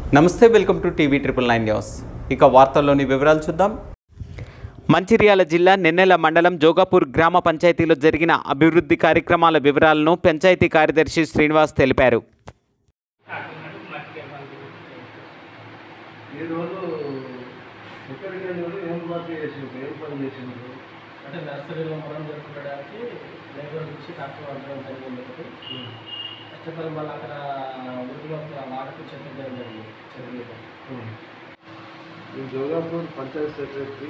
నమస్తే welcome to TV triple nine news ఇక వార్తల్లోని వివరాలు చూద్దాం మంచిర్యాల జిల్లా నెన్నెల మండలం జోగాపూర్ గ్రామ పంచాయతీలో జరిగిన అభివృద్ధి కార్యక్రమాల వివరాలను పంచాయతీ కార్యదర్శి శ్రీనివాస్ తెలిపారు ఈరోజు ఎక్కడికి వెళ్ళి ఏం వర్క్ చేసిండ్రు ఏం పని చేసిండ్రు అంటే నర్సరీలో మనం జరుపుకోవడానికి లేబర్ నుంచి డాక్టర్ అందడం జరిగింది ఒకటి ఫస్ట్ ఆఫ్ ఆల్ మళ్ళీ అక్కడ ఊరిలో వాడకు చెత్త చేయడం జరిగింది చెరువు ఈ జోగాపూర్ పంచాయత్ సెక్రటరీ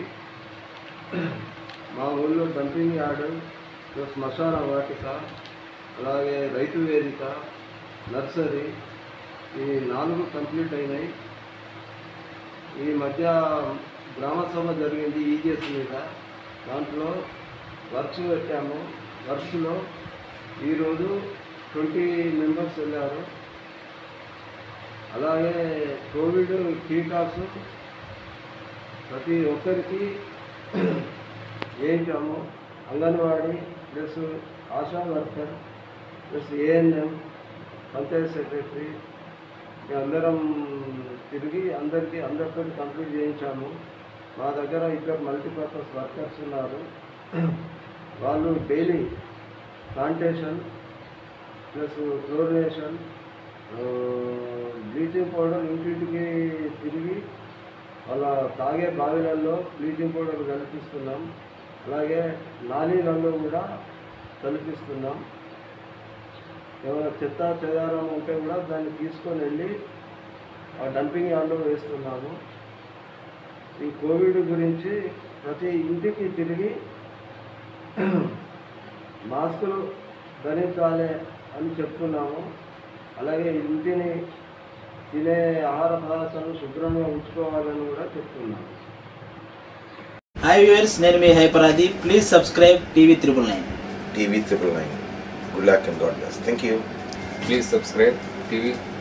మా ఊళ్ళో డంపింగ్ యార్డ్ ప్లస్ శ్మశాన వాటిక అలాగే రైతు వేదిక నర్సరీ ఈ నాలుగు కంప్లీట్ అయినాయి ఈ మధ్య గ్రామ సభ జరిగింది ఈజీఎస్ మీద దాంట్లో వర్క్స్ పెట్టాము వర్క్స్లో ఈరోజు ట్వంటీ మెంబర్స్ వెళ్ళారు అలాగే కోవిడ్ టీకాస్ ప్రతి ఒక్కరికి వేయించాము anganwadi plus ASHA worker plus ANM panchayat secretary అందరం తిరిగి అందరికీ అందరితో కంప్లీట్ చేయించాము మా దగ్గర ఇద్దరు మల్టీపర్పస్ వర్కర్స్ ఉన్నారు వాళ్ళు daily plantation plus chlorination bleaching powder ఇంటింటికి తిరిగి వాళ్ళ తాగే బావిలలో బ్లీచింగ్ పౌడర్ కల్పిస్తున్నాం అలాగే నాలీలలో కూడా కల్పిస్తున్నాం ఏమైనా చెత్త చెదారం ఉంటే కూడా దాన్ని తీసుకొని వెళ్ళి ఆ డంపింగ్ యార్డ్లో వేస్తున్నాము ఈ కోవిడ్ గురించి ప్రతి ఇంటికి తిరిగి మాస్కులు ధరించాలి అని చెప్తున్నాము అలాగే ఇంటిని తినే ఆహార పదార్థాలు శుభ్రంగా ఉంచుకోవాలని కూడా చెప్తున్నాము హాయ్ వ్యూవర్స్ నేను మీ హైపరాది please subscribe TV triple nine TV triple nine. Good luck and God bless. Thank you. Please subscribe TV